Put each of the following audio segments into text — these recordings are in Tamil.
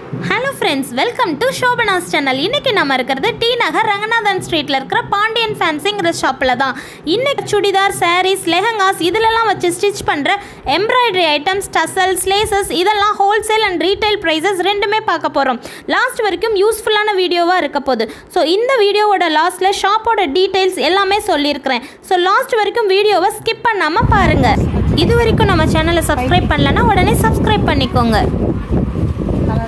Hello friends welcome to Shobana's channel இன்னைக்கு நம்ம இருக்கிறது டி நகர் ரங்கநாதன் ஸ்ட்ரீட்டில் இருக்கிற பாண்டியன் ஃபேன்சிங்கிற ஷாப்பில் தான் இன்னைக்கு சுடிதார் சாரீஸ் லெஹங்காஸ் இதிலெல்லாம் வச்சு ஸ்டிச் பண்ணுற எம்ப்ராய்டரி ஐட்டம்ஸ் டசல்ஸ் லேசஸ் இதெல்லாம் ஹோல்சேல் அண்ட் ரீட்டைல் ப்ரைஸஸ் ரெண்டுமே பார்க்க போகிறோம் லாஸ்ட் வரைக்கும் யூஸ்ஃபுல்லான வீடியோவாக இருக்க போகுது ஸோ இந்த வீடியோவோட லாஸ்ட்டில் ஷாப்போட டீட்டெயில்ஸ் எல்லாமே சொல்லியிருக்கிறேன் ஸோ லாஸ்ட் வரைக்கும் வீடியோவை ஸ்கிப் பண்ணாமல் பாருங்கள் இது வரைக்கும் நம்ம சேனலை சப்ஸ்கிரைப் பண்ணலன்னா உடனே சப்ஸ்கிரைப் பண்ணிக்கோங்க கலர்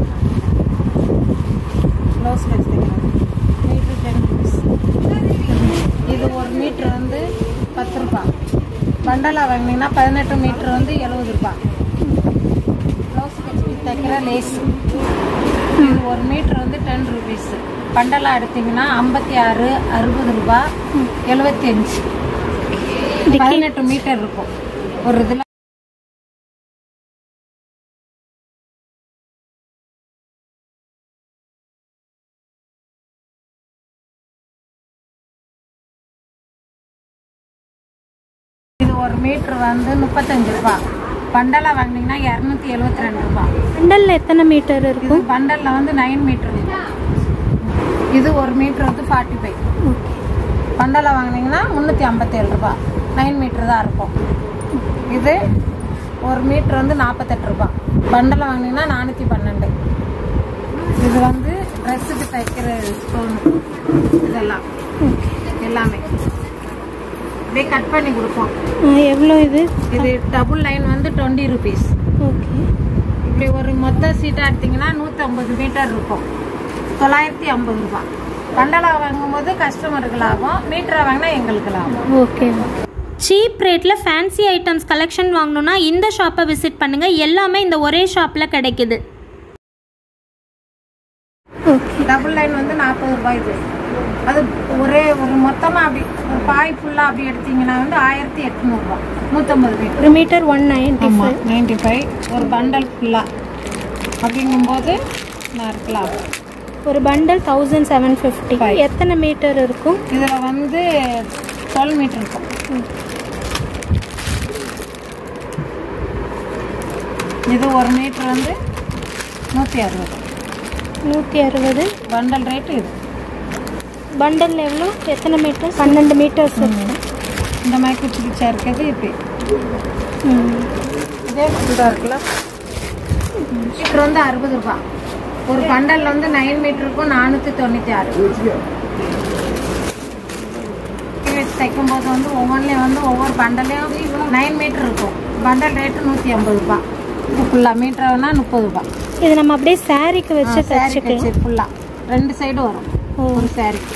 ப்ளவுஸ் வச்சுக்கலாம் மீட்ரு டென் ருபீஸ் இது ஒரு மீட்ரு வந்து பத்து ரூபா பண்டலாக வாங்கினீங்கன்னா பதினெட்டு மீட்ரு வந்து எழுபது ரூபா ப்ளவுஸ் வச்சு தைக்கிற லேஸ் இது ஒரு மீட்ரு வந்து டென் ருபீஸ் பண்டலாக எடுத்தீங்கன்னா ஐம்பத்தி ஆறு அறுபது ரூபா எழுபத்தி அஞ்சு பதினெட்டு மீட்டர் இருக்கும் ஒரு இதில் இது ஒரு மீட்ரு வந்து முப்பத்தஞ்சு ரூபா பண்டலாக வாங்கினீங்கன்னா இரநூத்தி எழுபத்தி ரெண்டு ரூபா பண்டலில் எத்தனை மீட்டர் இது இருக்கும் பண்டலில் வந்து நைன் மீட்ரு இது ஒரு மீட்ரு வந்து ஃபார்ட்டி ஃபைவ் பண்டலாக வாங்கினீங்கன்னா முந்நூற்றி ஐம்பத்தேழு ரூபா நைன் மீட்ரு தான் இருக்கும் இது ஒரு மீட்ரு வந்து நாற்பத்தெட்டு ரூபா பண்டலை வாங்கினீங்கன்னா நானூற்றி பன்னெண்டு இது வந்து ட்ரெஸ்ஸுக்கு தைக்கிற ஸ்டோன் இதெல்லாம் எல்லாமே அப்படியே கட் பண்ணி கொடுப்போம் எவ்வளோ இது இது டபுள் லைன் வந்து டுவெண்ட்டி ருபீஸ் ஓகே இப்படி ஒரு மொத்த சீட்டாக எடுத்தீங்கன்னா நூற்றம்பது மீட்டர் இருக்கும் தொள்ளாயிரத்தி ஐம்பது ரூபாய் பண்டலா வாங்கும்போது கஸ்டமருக்கு லாபம் மீட்டரை வாங்கினா எங்களுக்கு லாபம் ஓகே சீப் ரேட்டில் ஃபேன்சி ஐட்டம்ஸ் கலெக்ஷன் வாங்கணுன்னா இந்த ஷாப்பை விசிட் பண்ணுங்கள் எல்லாமே இந்த ஒரே ஷாப்பில் கிடைக்குது ஓகே டபுள் லைன் வந்து நாற்பது ரூபாய் இது அது ஒரே ஒரு மொத்தமாக அப்படி ஒரு பாய் ஃபுல்லாக அப்படி எடுத்தீங்கன்னா வந்து ஆயிரத்தி எட்நூறுபா நூற்றம்பது மீட்டர் ஒரு மீட்டர் ஒன் நைன்டி ஆமாம் நைன்டி ஃபைவ் ஒரு பண்டல் ஃபுல்லாக அப்படிங்கும்போது நான் இருக்கலாம் ஒரு bundle thousand seven fifty Five. எத்தனை மீட்டர் இருக்கும் இதில் வந்து டுவெல் மீட்டர் இருக்கும் இது ஒரு மீட்டர் வந்து நூற்றி அறுபது நூற்றி அறுபது பண்டல் ரேட்டு இது பண்டல் எவ்வளோ எத்தனை மீட்டர் பன்னெண்டு மீட்டர்ஸ் இந்த மாதிரி குச்சி குச்சியாக இருக்கிறது இப்படி இதே இதாக இருக்குல்ல மீட்டர் வந்து அறுபது ரூபா ஒரு பண்டல் வந்து நைன் மீட்டருக்கும் நானூற்றி தொண்ணூற்றி ஆறு கீழே வச்சு தைக்கும்போது வந்து ஒவ்வொன்றிலையும் வந்து ஒவ்வொரு பண்டல்லையும் நைன் மீட்டர் இருக்கும் பண்டல் ரேட்டு நூற்றி ஐம்பது ரூபா இது ஃபுல்லாக மீட்டர்னா முப்பது ரூபா இது நம்ம அப்படியே சாரிக்கு வச்சு சாரி தச்சுக்கலாம் கட்சி ஃபுல்லாக ரெண்டு சைடும் வரும் ஓ. ஒரு சாரிக்கு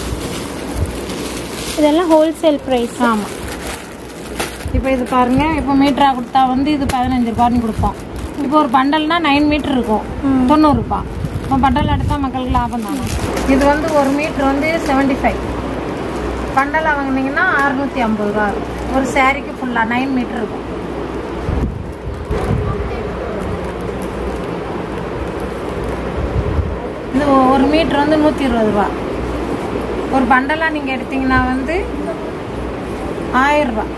இதெல்லாம் ஹோல்சேல் ப்ரைஸ் ஆமாம் இப்போ இது பாருங்க இப்போ மீட்டரா கொடுத்தா வந்து இது பதினஞ்சு ரூபான்னு கொடுப்போம் இப்போ ஒரு பண்டல்னா நைன் மீட்டர் இருக்கும் ம். தொண்ணூறுரூபா இப்போ பண்டல் எடுத்தால் மக்களுக்கு லாபம் தானே இது வந்து ஒரு மீட்டர் வந்து செவன்ட்டி ஃபைவ் பண்டலாக வாங்கினீங்கன்னா அறுநூற்றி ஐம்பது ரூபா இருக்கும் ஒரு சாரிக்கு ஃபுல்லாக நைன் மீட்டர் இருக்கும் இது ஒரு மீட்டர் வந்து நூற்றி இருபது ரூபா ஒரு பண்டலாக நீங்கள் எடுத்தீங்கன்னா வந்து ஆயிரம் ரூபாய்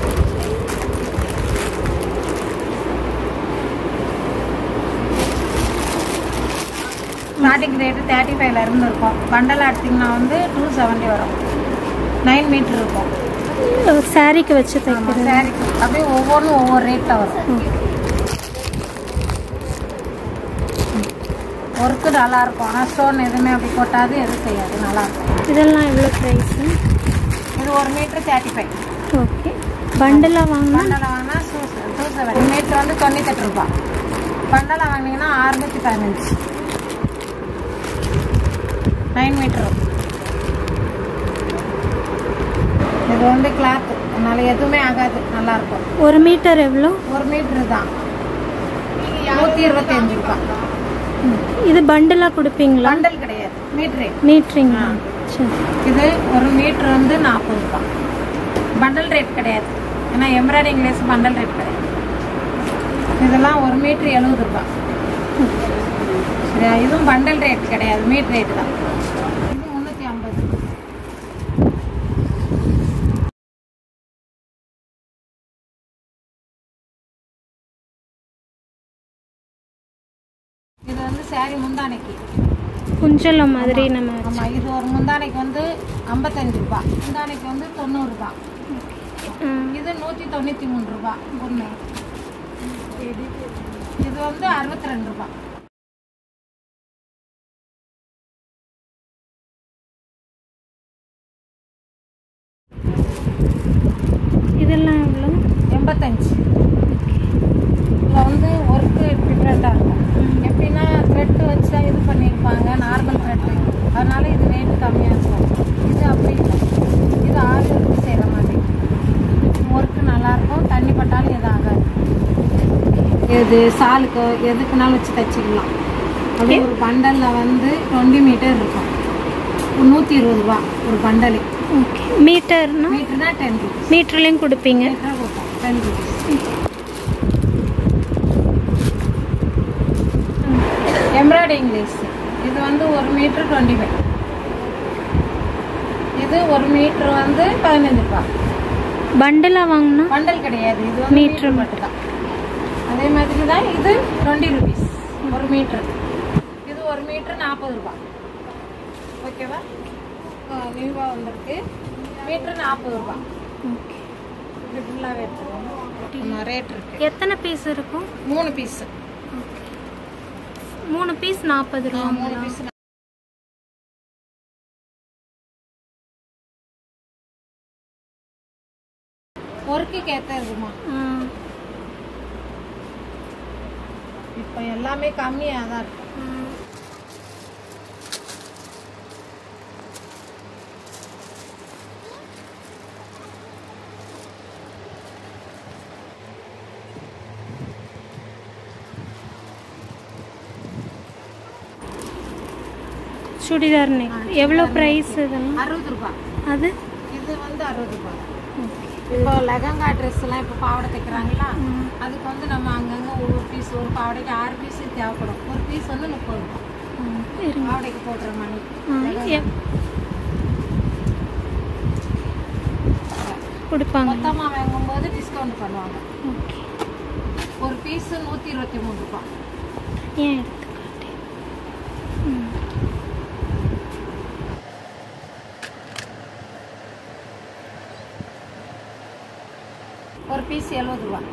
ஸ்டார்டிங் ரேட்டு தேர்ட்டி ஃபைவ்ல இருந்து இருக்கும் பண்டலாக எடுத்தீங்கன்னா வந்து டூ செவன்ட்டி வரும் நைன் மீட்டர் இருக்கும் சாரிக்கு வச்சு ஆமாம் தைக்கிறது சாரி அப்படியே ஒவ்வொன்றும் ஒவ்வொரு ரேட்டில் வரும் ஒர்க்கு நல்லா இருக்கும் ஆனால் ஸ்டோன் எதுவுமே அப்படி கொட்டாது எதுவும் செய்யாது நல்லா இருக்கும் இதெல்லாம் எவ்வளோ ப்ரைஸு இது ஒரு மீட்டர் தேர்ட்டி ஃபைவ் ஓகே பண்டலாக வாங்கினா பண்டலை வாங்கினா டூ டூ செவன் மீட்டர் வந்து தொண்ணூத்தெட்டு ரூபாய் பண்டலை வாங்கினீங்கன்னா அறுநூற்றி பதினஞ்சு நைன் மீட்டர் இது வந்து கிளாத் அதனால எதுவுமே ஆகாது நல்லா இருக்கும் ஒரு மீட்டர் எவ்வளோ ஒரு மீட்டர் தான் நூற்றி இருபத்தஞ்சு ரூபாய் இது பண்டலாக கொடுப்பீங்களா பண்டல் கிடையாது மீட்ரு மீட்ரிங்களா சரி இது ஒரு மீட்ரு வந்து நாற்பது ரூபாய் பண்டல் ரேட் கிடையாது ஏன்னா எம்ப்ராய்டிங் லேஸ் பண்டல் ரேட் கிடையாது இதெல்லாம் ஒரு மீட்ரு எழுபது ரூபாய் சரியா இதுவும் பண்டல் ரேட் கிடையாது மீட் ரேட் தான் இது முந்நூற்றி ஐம்பது இது வந்து saree முந்தானைக்கு குஞ்சலம் மாதிரி நம்ம ஆமாம் இது ஒரு முந்தானைக்கு வந்து ஐம்பத்தஞ்சு ரூபா முந்தானைக்கு வந்து தொண்ணூறுரூபா இது நூற்றி தொண்ணூற்றி மூணு ரூபா ஒன்று இது வந்து அறுபத்தி ரெண்டு ரூபா இதெல்லாம் எவ்வளோ எண்பத்தஞ்சு இதில் வந்து ஒர்க்கு டிஃப்ரெண்ட்டாக இருக்கும் எப்படின்னா த்ரெட்டு வச்சு தான் இது பண்ணியிருப்பாங்க நார்மல் த்ரெட்டு அதனால இது ரேட்டு கம்மியாக இருக்கும் இது அப்படி இல்லை இது ஆறு இருக்கு செய்கிற மாதிரி ஒர்க்கு நல்லாயிருக்கும் தண்ணி பட்டாலும் எதுவும் ஆகாது இது சாலுக்கு எதுக்குனாலும் வச்சு தைச்சிக்கலாம் அது ஒரு பண்டலில் வந்து டுவெண்ட்டி மீட்டர் இருக்கும் நூற்றி இருபது ரூபா ஒரு பண்டலு ஓகே மீட்டர்னா மீட்டர்னா டென் ருபீஸ் மீட்டர்லேயும் கொடுப்பீங்க மீட்டராக கொடுப்போம் டென் ருபீஸ் எம்ப்ராய்டிங் லேஸ் இது வந்து ஒரு மீட்ரு டுவெண்ட்டி ஃபைவ் இது ஒரு மீட்ரு வந்து பதினஞ்சு ரூபா பண்டலாக வாங்கினா பண்டல் கிடையாது இது வந்து மீட்ரு மீட்ரு மட்டும் தான் அதே மாதிரி தான் இது டுவெண்ட்டி ருபீஸ் ஒரு மீட்ரு இது ஒரு மீட்ரு நாற்பது ரூபா ஓகேவா நியூவாக வந்திருக்கு மீட்ரு நாற்பது ரூபா ஓகே இது ஃபுல்லாகவே எடுத்துக்கோங்க ரேட் இருக்கு எத்தனை பீஸ் இருக்கும் மூணு பீஸு மூணு பீஸ் நாற்பது ரூபா மூணு பீஸ் ஒர்க்குக்கு ஏற்ற இருக்குமா இப்போ எல்லாமே கம்மியாக தான் இருக்கு சுடிதார் நெக் எவ்வளோ ப்ரைஸ் இதெல்லாம் அறுபது ரூபாய் அது இது வந்து அறுபது ரூபாய் இப்போ லெகங்கா ட்ரெஸ் எல்லாம் இப்போ பாவாடை தைக்கிறாங்களா அதுக்கு வந்து நம்ம அங்கங்கே ஒரு பீஸ் ஒரு பாவாடைக்கு ஆறு பீஸ் தேவைப்படும் ஒரு பீஸ் வந்து முப்பது ரூபாய் இருங்க பாவாடைக்கு போடுற மணி ஆ, எப்- கொடுப்பாங்க மொத்தமாக வாங்கும்போது டிஸ்கவுண்ட் பண்ணுவாங்க ஓகே ஒரு பீஸ் நூற்றி இருபத்தி மூணு ரூபாய் ஏன் எடுத்துக்காட்டு ம் ஒரு பீஸ் எழுபது ரூபா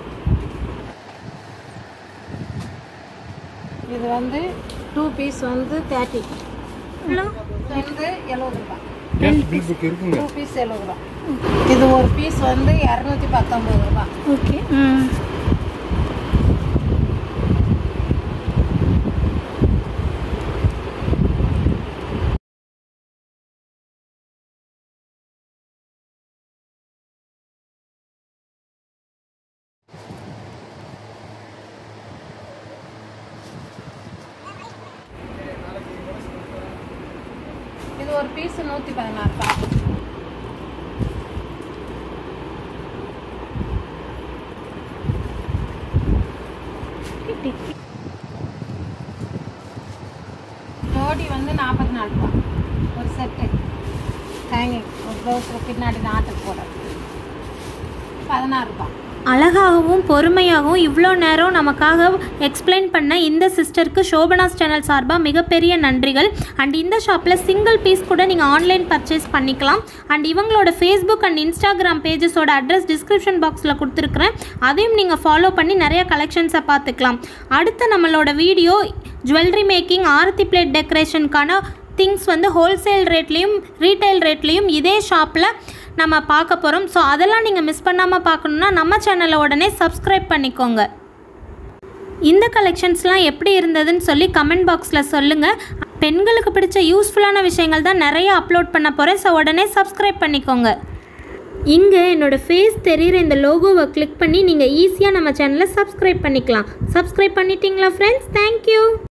இது வந்து டூ பீஸ் வந்து தேர்ட்டி ஹலோ வந்து எழுபது ரூபா கேஷ் பில் புக் இருக்குங்க டூ பீஸ் எழுபது ரூபா இது ஒரு பீஸ் வந்து இரநூத்தி பத்தொம்பது ரூபா ஓகே ம் இது ஒரு பீஸ் நூற்றி பதினாறு ரூபா ஜோடி வந்து நாற்பத்தி நாலு ரூபா ஒரு செட்டு ஹேங்கிங் ஒரு ப்ளவுஸில் பின்னாடி நாட்டுக்கு போட பதினாறு ரூபா அழகாகவும் பொறுமையாகவும் இவ்வளோ நேரம் நமக்காக எக்ஸ்பிளைன் பண்ண இந்த சிஸ்டருக்கு சோபனாஸ் சேனல் சார்பாக மிகப்பெரிய நன்றிகள் அண்ட் இந்த ஷாப்பில் சிங்கிள் பீஸ் கூட நீங்கள் ஆன்லைன் பர்ச்சேஸ் பண்ணிக்கலாம் அண்ட் இவங்களோட ஃபேஸ்புக் அண்ட் இன்ஸ்டாகிராம் பேஜஸோட அட்ரஸ் டிஸ்கிரிப்ஷன் பாக்ஸில் கொடுத்துருக்குறேன் அதையும் நீங்கள் ஃபாலோ பண்ணி நிறைய கலெக்ஷன்ஸை பார்த்துக்கலாம் அடுத்து நம்மளோட video jewellery making aarti plate டெக்கரேஷனுக்கான திங்ஸ் வந்து ஹோல்சேல் ரேட்லேயும் ரீட்டைல் ரேட்லேயும் இதே ஷாப்பில் நம்ம பார்க்க போகிறோம் ஸோ அதெல்லாம் நீங்கள் மிஸ் பண்ணாமல் பார்க்கணுன்னா நம்ம சேனலை உடனே சப்ஸ்கிரைப் பண்ணிக்கோங்க இந்த கலெக்ஷன்ஸ்லாம் எப்படி இருந்ததுன்னு சொல்லி கமெண்ட் பாக்ஸில் சொல்லுங்கள் பெண்களுக்கு பிடிச்ச யூஸ்ஃபுல்லான விஷயங்கள் தான் நிறைய அப்லோட் பண்ண போகிறேன் ஸோ உடனே சப்ஸ்கிரைப் பண்ணிக்கோங்க இங்கே என்னோடய ஃபேஸ் தெரிகிற இந்த லோகோவை கிளிக் பண்ணி நீங்கள் ஈஸியாக நம்ம சேனலை சப்ஸ்கிரைப் பண்ணிக்கலாம் சப்ஸ்கிரைப் பண்ணிட்டீங்களா ஃப்ரெண்ட்ஸ் தேங்க்யூ